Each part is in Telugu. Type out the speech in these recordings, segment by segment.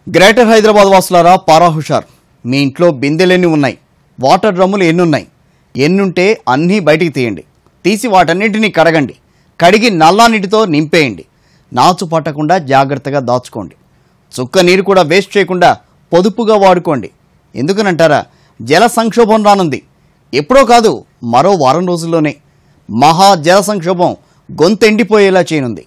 గ్రేటర్ హైదరాబాద్ వాసులారా పారా హుషార్ మీ ఇంట్లో బిందెలెన్ని ఉన్నాయి వాటర్ డ్రమ్ములు ఎన్నున్నాయి ఎన్నుంటే అన్నీ బయటికి తీయండి తీసి వాటన్నింటినీ కడగండి కడిగి నల్లా నీటితో నింపేయండి నాచు పట్టకుండా జాగ్రత్తగా దాచుకోండి చుక్క నీరు కూడా వేస్ట్ చేయకుండా పొదుపుగా వాడుకోండి ఎందుకనంటారా జల సంక్షోభం రానుంది ఎప్పుడో కాదు మరో వారం రోజుల్లోనే మహా జల సంక్షోభం గొంతెండిపోయేలా చేయనుంది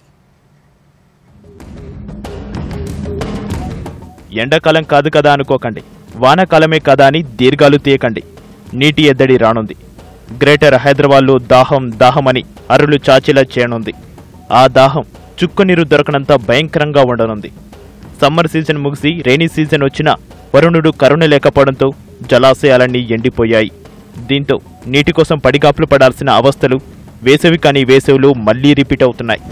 ఎండాకాలం కాదు కదా అనుకోకండి వానాకాలమే కదా అని దీర్ఘాలు తీయకండి నీటి ఎద్దడి రానుంది గ్రేటర్ హైదరాబాద్లో దాహం దాహమని అరులు చాచేలా చేయనుంది ఆ దాహం చుక్క నీరు దొరకనంత భయంకరంగా ఉండనుంది సమ్మర్ సీజన్ ముగిసి రైనీ సీజన్ వచ్చినా వరుణుడు కరుణ లేకపోవడంతో జలాశయాలన్నీ ఎండిపోయాయి దీంతో నీటి కోసం పడిగాపులు పడాల్సిన అవస్థలు వేసవి కాని వేసవిలో మళ్లీ రిపీట్ అవుతున్నాయి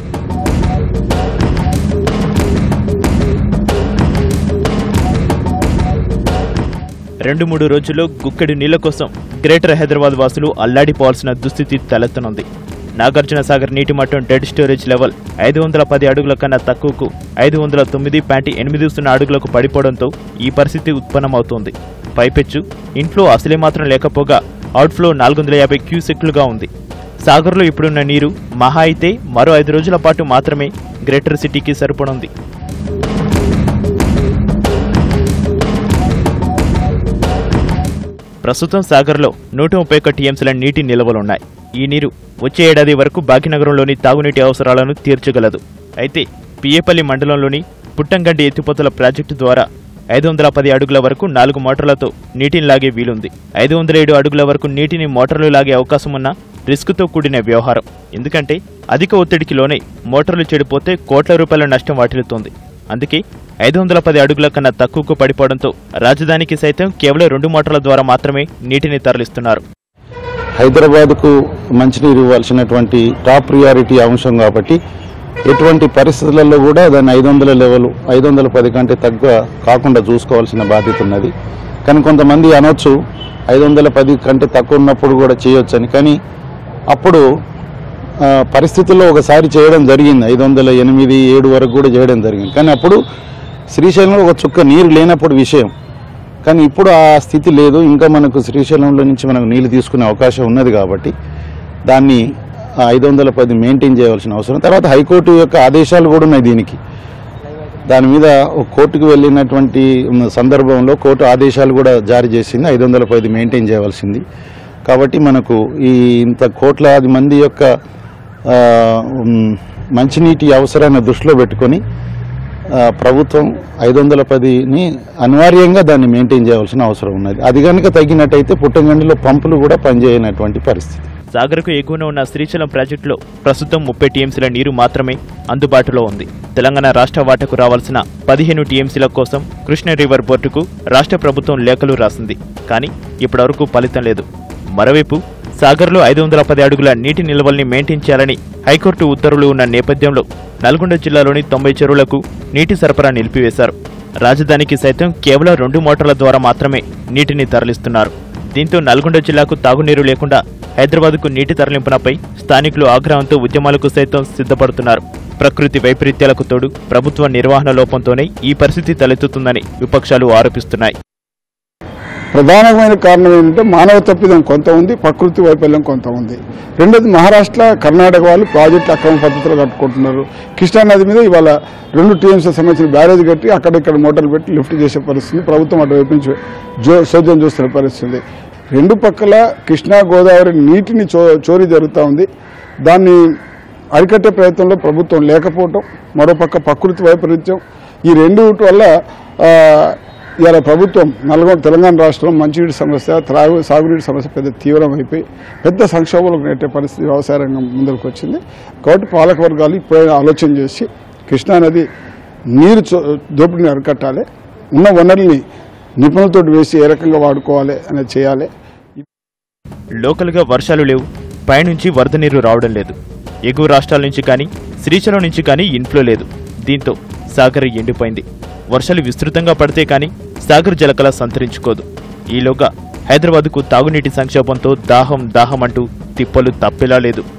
రెండు మూడు రోజుల్లో గుక్కెడు నీళ్ల కోసం గ్రేటర్ హైదరాబాద్ వాసులు అల్లాడిపోవాల్సిన దుస్థితి తలెత్తనుంది నాగార్జున సాగర్ నీటి మట్టం డెడ్ స్టోరేజ్ లెవెల్ ఐదు వందల పది అడుగుల కన్నా తక్కువకు ఐదు వందల తొమ్మిది పాయింట్ ఎనిమిది సున్నా అడుగులకు పడిపోవడంతో ఈ పరిస్థితి ఉత్పన్నమవుతోంది పైపెచ్చు ఇన్ఫ్లో అసలే మాత్రం లేకపోగా అవుట్ఫ్లో నాలుగు వందల యాభై క్యూసెక్లుగా ఉంది సాగర్లో ఇప్పుడున్న నీరు మహా అయితే మరో ఐదు రోజుల పాటు మాత్రమే గ్రేటర్ సిటీకి సరిపడుంది ప్రస్తుతం సాగర్లో నూట ముప్పై ఒక్క టీఎంసీల నీటి నిల్వలున్నాయి ఈ నీరు వచ్చే ఏడాది వరకు భాగ్యనగరంలోని తాగునీటి అవసరాలను తీర్చగలదు అయితే పిఏపల్లి మండలంలోని పుట్టంగడ్డి ఎత్తిపోతల ప్రాజెక్టు ద్వారా ఐదు వందల పది అడుగుల వరకు నాలుగు మోటార్లతో నీటిని లాగే వీలుంది ఐదు వందల ఏడు అడుగుల వరకు నీటిని మోటార్లు లాగే అవకాశం ఉన్న రిస్క్తో కూడిన వ్యవహారం ఎందుకంటే అధిక ఒత్తిడికి లోనే మోటార్లు చెడిపోతే కోట్ల రూపాయల నష్టం వాటిల్లుతోంది అందుకే ఐదు వందల పది అడుగుల కన్నా తక్కువకు పడిపోవడంతో రాజధానికి సైతం కేవలం రెండు మోటార్ల ద్వారా మాత్రమే నీటిని తరలిస్తున్నారు హైదరాబాద్కు మంచినీరు ఇవ్వాల్సినటువంటి టాప్ ప్రియారిటీ అంశం కాబట్టి ఎటువంటి పరిస్థితులలో కూడా దాన్ని ఐదు వందల లెవెల్ ఐదు వందల పది కంటే తక్కువ కాకుండా చూసుకోవాల్సిన బాధ్యత ఉన్నది కానీ కొంతమంది అనొచ్చు ఐదు వందల పది కంటే తక్కువ ఉన్నప్పుడు కూడా చేయొచ్చని కానీ అప్పుడు ఆ, పరిస్థితుల్లో ఒకసారి చేయడం జరిగింది ఐదు వందల ఎనిమిది ఏడు వరకు కూడా చేయడం జరిగింది కానీ అప్పుడు శ్రీశైలంలో ఒక చుక్క నీరు లేనప్పుడు విషయం కానీ ఇప్పుడు ఆ స్థితి లేదు ఇంకా మనకు శ్రీశైలంలో నుంచి మనకు నీళ్లు తీసుకునే అవకాశం ఉన్నది కాబట్టి దాన్ని ఐదు వందల పది మెయింటైన్ చేయవలసిన అవసరం తర్వాత హైకోర్టు యొక్క ఆదేశాలు కూడా ఉన్నాయి దీనికి దాని మీద ఒక కోర్టుకు వెళ్ళినటువంటి సందర్భంలో కోర్టు ఆదేశాలు కూడా జారీ చేసింది ఐదు వందల పది మెయింటైన్ చేయవలసింది కాబట్టి మనకు ఈ ఇంత కోట్లాది మంది యొక్క ఆ, ఉమ్, మంచినీటి అవసరాన్ని దృష్టిలో పెట్టుకొని ఆ, ప్రభుత్వం ఐదు వందల పదిని అనివార్యంగా దాన్ని మెయింటైన్ చేయవలసిన అవసరం ఉన్నది అది కనుక తగ్గినట్టయితే పుట్టంగండిలో పంపులు కూడా పనిచేయనటువంటి పరిస్థితి సాగర్కు ఎగువన ఉన్న శ్రీశైలం ప్రాజెక్టులో ప్రస్తుతం ముప్పై టీఎంసీల నీరు మాత్రమే అందుబాటులో ఉంది తెలంగాణ రాష్ట్ర వాటకు రావాల్సిన పదిహేను టీఎంసీల కోసం కృష్ణ రివర్ బోర్డుకు రాష్ట్ర ప్రభుత్వం లేఖలు రాసింది కానీ ఇప్పటివరకు ఫలితం లేదు మరోవైపు సాగర్లో ఐదు వందల పది అడుగుల నీటి నిల్వల్ని మెయింటైన్ చేయాలని హైకోర్టు ఉత్తర్వులు ఉన్న నేపథ్యంలో నల్గొండ జిల్లాలోని తొంభై చెరువులకు నీటి సరఫరా నిలిపివేశారు రాజధానికి సైతం కేవలం రెండు మోటార్ల ద్వారా మాత్రమే నీటిని తరలిస్తున్నారు దీంతో నల్గొండ జిల్లాకు తాగునీరు లేకుండా హైదరాబాద్కు నీటి తరలింపునపై స్థానికులు ఆగ్రహంతో ఉద్యమాలకు సైతం సిద్ధపడుతున్నారు ప్రకృతి వైపరీత్యాలకు తోడు ప్రభుత్వ నిర్వహణ లోపంతోనే ఈ పరిస్థితి తలెత్తుతుందని విపక్షాలు ఆరోపిస్తున్నాయి ప్రధానమైన కారణం ఏంటంటే మానవ తప్పిదం కొంత ఉంది ప్రకృతి వైఫల్యం కొంత ఉంది రెండోది మహారాష్ట్ర కర్ణాటక వాళ్ళు ప్రాజెక్టులు అక్రమ పద్ధతిలో కట్టుకుంటున్నారు కృష్ణా నది మీద ఇవాళ రెండు టీఎంసీ సంబంధించిన బ్యారేజ్ కట్టి అక్కడిక్కడ మోటార్లు పెట్టి లిఫ్ట్ చేసే పరిస్థితి ప్రభుత్వం అటువైపు నుంచి జో సోద్యం చూస్తున్న పరిస్థితి రెండు పక్కల కృష్ణా గోదావరి నీటిని చో చోరీ జరుగుతూ ఉంది దాన్ని అరికట్టే ప్రయత్నంలో ప్రభుత్వం లేకపోవటం మరోపక్క ప్రకృతి వైపరీత్యం ఈ రెండు వల్ల ఆ, ఇవాళ ప్రభుత్వం నల్గొండ తెలంగాణ రాష్ట్రం మంచినీటి సమస్య త్రాగు సాగునీటి సమస్య పెద్ద తీవ్రమైపోయి పెద్ద సంక్షోభంలోకి నెట్టే పరిస్థితి వ్యవసాయ రంగం ముందరకు వచ్చింది కాబట్టి పాలక వర్గాలు ఇప్పుడైనా ఆలోచన చేసి కృష్ణానది నీరు చో- దోపిడీని అరికట్టాలి ఉన్న వనరుల్ని నిపుణులతో వేసి ఏ రకంగా వాడుకోవాలి అనేది చేయాలి లోకల్గా వర్షాలు లేవు పైనుంచి వరద నీరు రావడం లేదు ఎగువ రాష్ట్రాల నుంచి కానీ శ్రీశైలం నుంచి కానీ ఇన్ఫ్లో లేదు దీంతో సాగర్ ఎండిపోయింది వర్షాలు విస్తృతంగా పడితే కానీ సాగర్ జలకళ సంతరించుకోదు ఈలోగా హైదరాబాద్కు తాగునీటి సంక్షోభంతో దాహం దాహం అంటూ తిప్పలు తప్పేలా లేదు